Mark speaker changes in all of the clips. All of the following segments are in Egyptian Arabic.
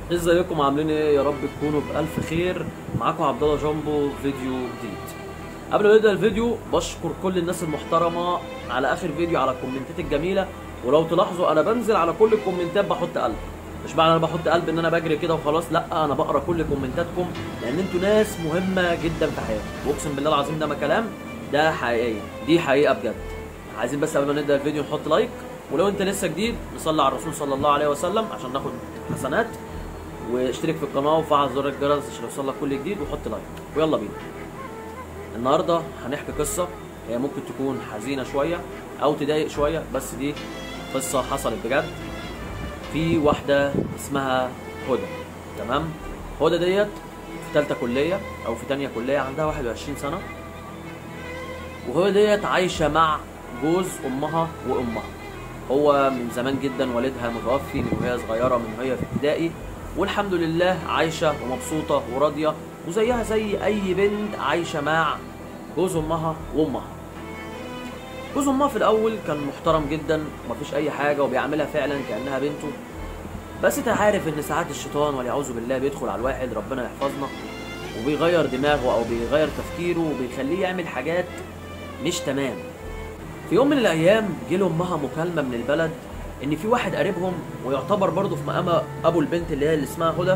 Speaker 1: ازيكم عاملين ايه يا رب تكونوا بالف خير معاكم عبد الله جامبو فيديو جديد قبل ما نبدا الفيديو بشكر كل الناس المحترمه على اخر فيديو على الكومنتات الجميله ولو تلاحظوا انا بنزل على كل الكومنتات بحط قلب مش معنى انا بحط قلب ان انا بجري كده وخلاص لا انا بقرا كل كومنتاتكم لان انتوا ناس مهمه جدا في حياتي واقسم بالله العظيم ده ما كلام ده حقيقيه دي حقيقه بجد عايزين بس قبل ما نبدا الفيديو نحط لايك ولو انت لسه جديد نصلي على الرسول صلى الله عليه وسلم عشان ناخد حسنات واشترك في القناه وفعل زر الجرس عشان يوصلك كل جديد وحط لايك ويلا بينا النهارده هنحكي قصه هي ممكن تكون حزينه شويه او تضايق شويه بس دي قصه حصلت بجد في واحده اسمها هدى تمام هدى ديت في ثالثه كليه او في ثانيه كليه عندها 21 سنه وهو ديت عايشه مع جوز امها وامها هو من زمان جدا والدها متوفي من وهي صغيره من وهي في ابتدائي والحمد لله عايشه ومبسوطه وراضيه وزيها زي اي بنت عايشه مع جوز امها وامها جوز امها في الاول كان محترم جدا ومفيش اي حاجه وبيعملها فعلا كانها بنته بس انت عارف ان ساعات الشيطان والعياذ بالله بيدخل على الواحد ربنا يحفظنا وبيغير دماغه او بيغير تفكيره وبيخليه يعمل حاجات مش تمام في يوم من الايام جه لامها مكالمه من البلد ان في واحد قريبهم ويعتبر برضه في مقام ابو البنت اللي هي اللي اسمها هدى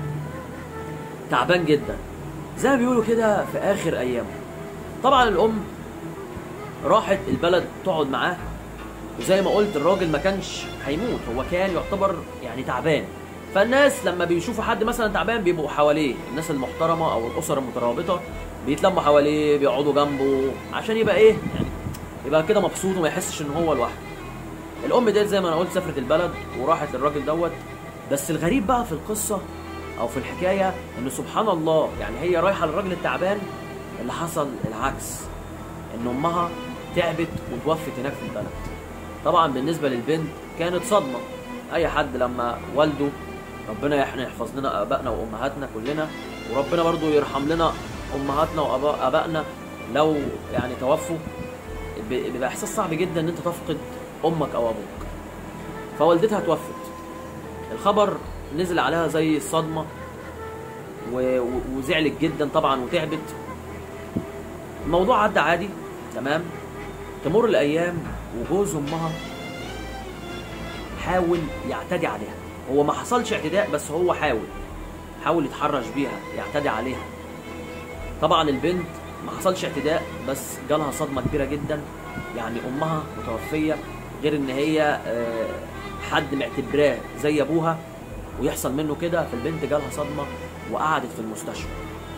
Speaker 1: تعبان جدا زي ما بيقولوا كده في اخر ايامه طبعا الام راحت البلد تقعد معاه وزي ما قلت الراجل ما كانش هيموت هو كان يعتبر يعني تعبان فالناس لما بيشوفوا حد مثلا تعبان بيبقوا حواليه الناس المحترمه او الاسر المترابطه بيتلموا حواليه بيقعدوا جنبه عشان يبقى ايه يعني يبقى كده مبسوط وما يحسش ان هو لوحده الام ديت زي ما انا قلت سافرت البلد وراحت للراجل دوت بس الغريب بقى في القصه او في الحكايه ان سبحان الله يعني هي رايحه للراجل التعبان اللي حصل العكس ان امها تعبت وتوفت هناك في البلد طبعا بالنسبه للبنت كانت صدمه اي حد لما والده ربنا يحن يحفظ لنا ابائنا وامهاتنا كلنا وربنا برضو يرحم لنا امهاتنا وابائنا لو يعني توفوا بيبقى احساس صعب جدا ان انت تفقد امك او ابوك فوالدتها توفت الخبر نزل عليها زي الصدمه و... وزعلت جدا طبعا وتعبت الموضوع عدى عادي تمام تمر الايام وجوز امها حاول يعتدي عليها هو ما حصلش اعتداء بس هو حاول حاول يتحرش بيها يعتدي عليها طبعا البنت ما حصلش اعتداء بس جالها صدمه كبيره جدا يعني امها متوفيه غير ان هي حد معتبراه زي ابوها ويحصل منه كده فالبنت جالها صدمه وقعدت في المستشفى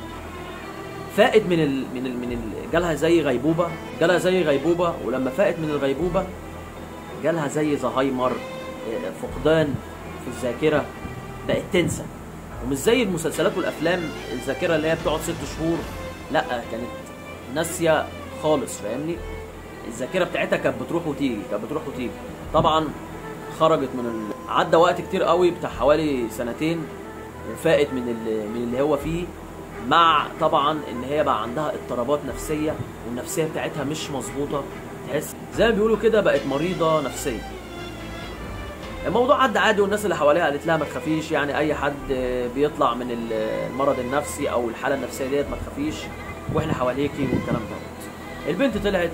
Speaker 1: فاقت من ال من ال من ال جالها زي غيبوبه جالها زي غيبوبه ولما فاقت من الغيبوبه جالها زي زهايمر فقدان في الذاكره بقت تنسى ومش زي المسلسلات والافلام الذاكره اللي هي بتقعد ست شهور لا كانت ناسيه خالص فاهمني الذاكره بتاعتها كانت بتروح وتيجي كانت بتروح وتيجي طبعا خرجت من ال... عدى وقت كتير قوي بتاع حوالي سنتين وفاقت من ال... من اللي هو فيه مع طبعا ان هي بقى عندها اضطرابات نفسيه والنفسيه بتاعتها مش مظبوطه تحس زي ما بيقولوا كده بقت مريضه نفسيه الموضوع عدى عادي والناس اللي حواليها قالت لها ما تخافيش يعني اي حد بيطلع من المرض النفسي او الحاله النفسيه ديت ما تخافيش واحنا حواليكي والكلام ده البنت طلعت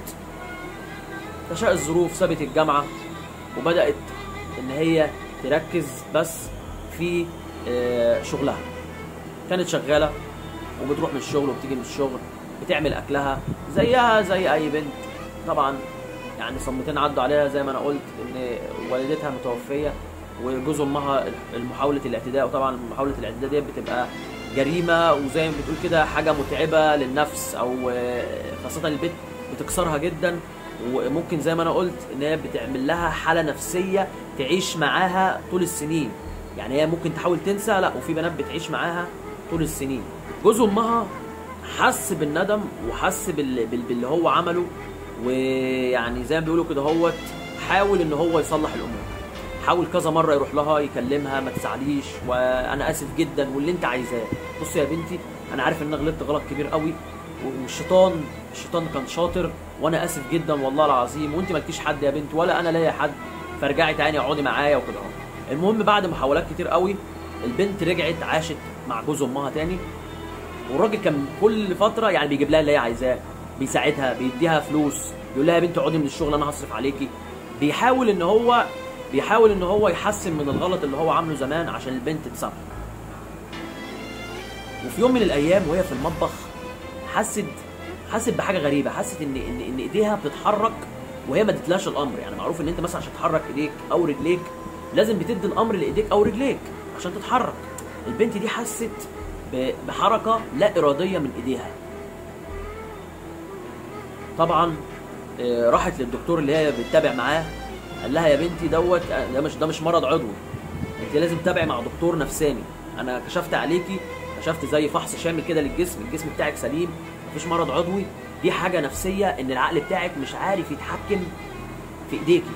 Speaker 1: تشاء الظروف سابت الجامعه وبدات ان هي تركز بس في شغلها كانت شغاله وبتروح من الشغل وبتيجي من الشغل بتعمل اكلها زيها زي اي بنت طبعا يعني صمتين عدوا عليها زي ما انا قلت ان والدتها متوفيه وجوز امها محاوله الاعتداء وطبعا محاوله الاعتداء دي بتبقى جريمه وزي ما بتقول كده حاجه متعبه للنفس او خاصه البيت بتكسرها جدا وممكن زي ما انا قلت ان هي بتعمل لها حاله نفسيه تعيش معاها طول السنين يعني هي ممكن تحاول تنسى لا وفي بنات بتعيش معاها طول السنين جوز امها حس بالندم وحس باللي هو عمله ويعني زي ما بيقولوا كده هوت حاول ان هو يصلح الامور حاول كذا مره يروح لها يكلمها ما تزعليش وانا اسف جدا واللي انت عايزاه بصي يا بنتي انا عارف ان انا غلطت غلط كبير قوي والشيطان الشيطان كان شاطر وانا اسف جدا والله العظيم وانت مالكيش حد يا بنت ولا انا ليا حد فارجعي تاني اقعدي معايا وكده اهو المهم بعد محاولات كتير قوي البنت رجعت عاشت مع جوز امها تاني والراجل كان كل فتره يعني بيجيب لها اللي هي عايزاه بيساعدها بيديها فلوس يقول لها يا بنت اقعدي من الشغل انا هصرف عليكي بيحاول ان هو بيحاول ان هو يحسن من الغلط اللي هو عامله زمان عشان البنت تسامحه وفي يوم من الايام وهي في المطبخ حست حست بحاجه غريبه حست ان ان ان ايديها بتتحرك وهي ما ادتلاش الامر يعني معروف ان انت مثلا عشان تحرك ايديك او رجليك لازم بتدي الامر لايديك او رجليك عشان تتحرك البنت دي حست ب- بحركه لا اراديه من ايديها طبعا آه، راحت للدكتور اللي هي بتتابع معاه قال لها يا بنتي دوت آه، ده مش ده مش مرض عضوي انت لازم تتابعي مع دكتور نفساني انا كشفت عليكي كشفت زي فحص شامل كده للجسم الجسم بتاعك سليم مفيش مرض عضوي دي حاجه نفسيه ان العقل بتاعك مش عارف يتحكم في ايديكي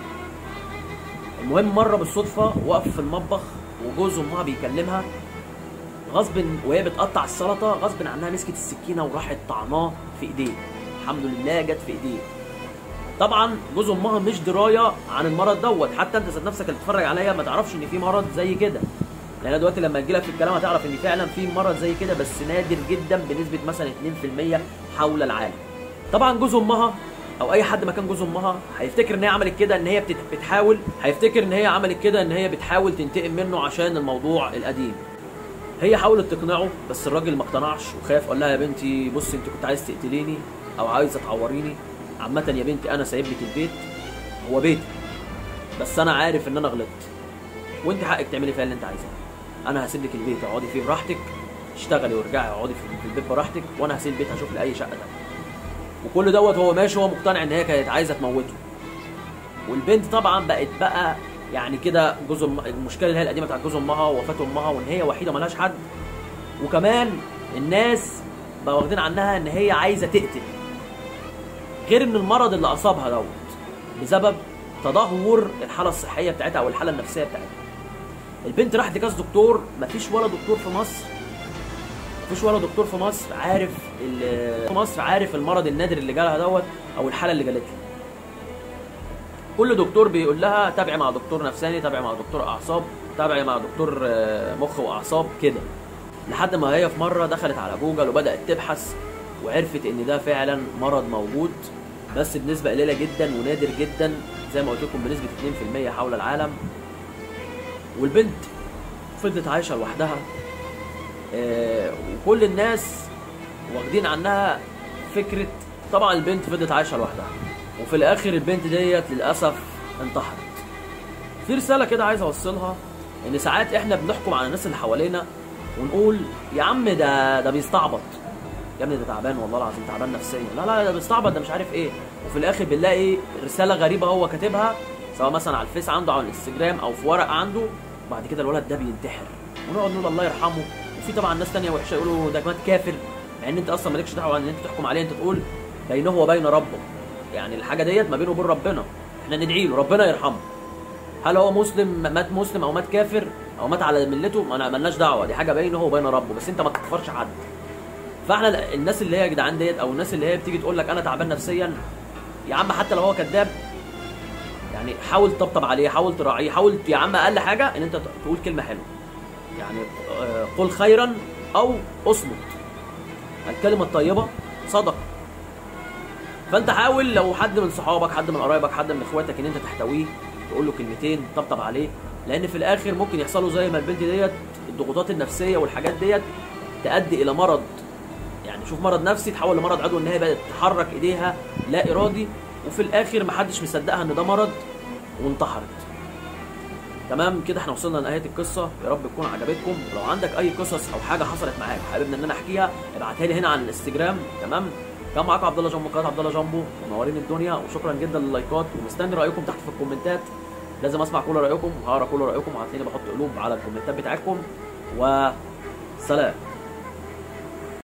Speaker 1: المهم مره بالصدفه وقف في المطبخ وجوز امها بيكلمها غصب وهي بتقطع السلطه غصب عنها مسكت السكينه وراحت طعناه في ايديه الحمد لله جت في ايديه طبعا جوز امها مش درايه عن المرض دوت حتى انت ذات نفسك اللي بتتفرج عليا ما تعرفش ان في مرض زي كده لان دلوقتي لما تجي لك في الكلام هتعرف ان فعلا في مرض زي كده بس نادر جدا بنسبه مثلا 2% حول العالم طبعا جوز امها او اي حد مكان جوز امها هيفتكر ان هي عملت كده ان هي بتت- بتحاول هيفتكر ان هي عملت كده ان هي بتحاول تنتقم منه عشان الموضوع القديم هي حاولت تقنعه بس الراجل ما اقتنعش وخاف قال لها يا بنتي بصي انت كنت عايز تقتليني او عايزه تعوريني عامه يا بنتي انا سايب لك البيت هو بيتي بس انا عارف ان انا غلطت وانت حقك تعملي فيها اللي انت عايزاه انا هسيب لك البيت اقعدي فيه براحتك اشتغلي وارجعي اقعدي في في البيت براحتك وانا هسيب البيت هشوف لي اي شقه تانيه وكل دوت هو ماشي هو مقتنع ان هي كانت عايزه تموته والبنت طبعا بقت بقى يعني كده جوز أم- المشكله اللي هي القديمه بتاعت جوز امها ووفاه امها وان هي وحيده ملهاش حد وكمان الناس بقى واخدين عنها ان هي عايزه تقتل غير ان المرض اللي اصابها دوت بسبب تدهور الحاله الصحيه بتاعتها او الحاله النفسيه بتاعتها البنت راحت لكاس دكتور مفيش ولا دكتور في مصر مفيش ولا دكتور في مصر عارف ال- في مصر عارف المرض النادر اللي جالها دوت او الحاله اللي جالتها كل دكتور بيقول لها تابعي مع دكتور نفساني تابعي مع دكتور اعصاب تابعي مع دكتور آه، مخ واعصاب كده لحد ما هي في مره دخلت على جوجل وبدات تبحث وعرفت ان ده فعلا مرض موجود بس بنسبه قليله جدا ونادر جدا زي ما قلت لكم بنسبه 2% حول العالم والبنت فضلت عايشه لوحدها آه، وكل الناس واخدين عنها فكره طبعا البنت فضلت عايشه لوحدها وفي الاخر البنت ديت للاسف انتحرت في رساله كده عايز اوصلها ان ساعات احنا بنحكم على الناس اللي حوالينا ونقول يا عم ده ده بيستعبط يا ابني ده تعبان والله العظيم تعبان نفسيا لا لا ده بيستعبط ده مش عارف ايه وفي الاخر بنلاقي رساله غريبه هو كاتبها سواء مثلا على الفيس عنده او على الانستجرام او في ورقه عنده وبعد كده الولد ده بينتحر ونقعد نقول الله يرحمه وفي طبعا ناس تانية وحشه يقولوا ده كمان كافر مع ان انت اصلا مالكش دعوه ان انت تحكم عليه انت تقول بينه وبين ربه يعني الحاجه ديت ما بينه وبين ربنا احنا ندعي له ربنا يرحمه هل هو مسلم مات مسلم او مات كافر او مات على ملته ما مالناش دعوه دي حاجه بينه وبين ربه بس انت ما تكفرش حد فاحنا الناس اللي هي يا جدعان ديت او الناس اللي هي بتيجي تقول لك انا تعبان نفسيا يا عم حتى لو هو كذاب يعني حاول تطبطب عليه حاول تراعيه حاول يا عم اقل حاجه ان انت تقول كلمه حلوه يعني آه، قل خيرا او اصمت الكلمه الطيبه صدقه فانت حاول لو حد من صحابك حد من قرايبك حد من اخواتك ان انت تحتويه تقول له كلمتين تطبطب عليه لان في الاخر ممكن يحصل له زي ما البنت ديت الضغوطات النفسيه والحاجات ديت تؤدي الى مرض يعني شوف مرض نفسي تحول لمرض عضوي ان هي بقت تحرك ايديها لا ارادي وفي الاخر محدش مصدقها ان ده مرض وانتحرت تمام كده احنا وصلنا لنهايه القصه يا رب تكون عجبتكم لو عندك اي قصص او حاجه حصلت معاك حابب ان انا احكيها ابعتها لي هنا على الانستجرام تمام كان معاكم عبد الله جنبو قناه عبد الله جنبو منورين الدنيا وشكرا جدا لللايكات ومستني رايكم تحت في الكومنتات لازم اسمع كل رايكم وهقرا كل رايكم وهتلاقيني بحط قلوب على الكومنتات بتاعتكم وسلام